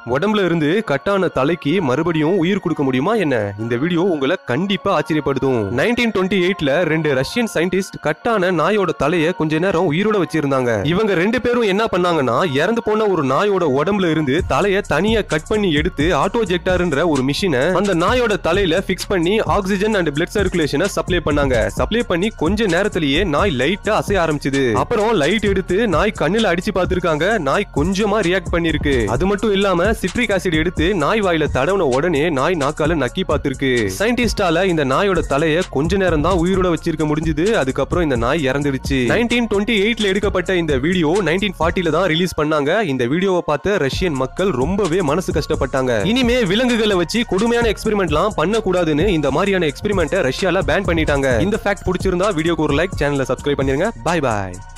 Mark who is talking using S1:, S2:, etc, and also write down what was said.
S1: உடம்புல இருந்து கட்டான தலைக்கு மறுபடியும் உயிர் கொடுக்க முடியுமா என்ன இந்த வீடியோ உங்களை கண்டிப்பா ஆச்சரியப்படுத்தும் நைன்டீன் டுவெண்ட்டி எயிட்ல ரெண்டு ரஷ்யன் சயின்டிஸ்ட் கட்டான நாயோட தலைய கொஞ்ச நேரம் உயிரோட வச்சிருந்தாங்க இவங்க ரெண்டு பேரும் என்ன பண்ணாங்கன்னா இறந்து போன ஒரு நாயோட உடம்புல இருந்து தலைய தனியா கட் பண்ணி எடுத்து ஆட்டோ ஜெக்டார்ன்ற ஒரு மிஷினை அந்த நாயோட தலையில பிக்ஸ் பண்ணி ஆக்சிஜன் அண்ட் பிளட் சர்க்குலேஷனை சப்ளை பண்ணாங்க சப்ளை பண்ணி கொஞ்ச நேரத்திலேயே நாய் லைட்டா அசைய ஆரம்பிச்சது அப்புறம் லைட் எடுத்து நாய் கண்ணுல அடிச்சு பார்த்திருக்காங்க நாய் கொஞ்சமா ரியாக்ட் பண்ணிருக்கு அது மட்டும் இல்லாம சிட்ரிக் ஆசிட் எடுத்து நாய் வாயில தடவுன உடனே நாய் நாக்கால நக்கி பார்த்திருக்கு சயின்டிஸ்டால இந்த நாயோட தலைய கொஞ்ச நேரம் தான் உயிரோட வச்சிருக்க முடிஞ்சது அதுக்கப்புறம் இந்த நாய் இறந்துடுச்சு நைன்டீன் டுவெண்ட்டி எயிட்ல எடுக்கப்பட்ட இந்த வீடியோ நைன்டீன் ஃபார்ட்டில தான் ரிலீஸ் பண்ணாங்க இந்த வீடியோவை பார்த்த ரஷ்யன் மக்கள் ரொம்பவே மனசு கஷ்டப்பட்டாங்க இனிமே விலங்குகளை வச்சு கொடுமையான எக்ஸ்பெரிமெண்ட்லாம் பண்ணக்கூடாதுன்னு இந்த மாதிரியான எக்ஸ்பெரிமெண்ட்டை ரஷ்யால பேன் பண்ணிட்டாங்க இந்த ஃபேக்ட் பிடிச்சிருந்தா வீடியோக்கு ஒரு லைக் சேனலை சப்ஸ்கிரைப் பண்ணிருங்க பாய் பாய்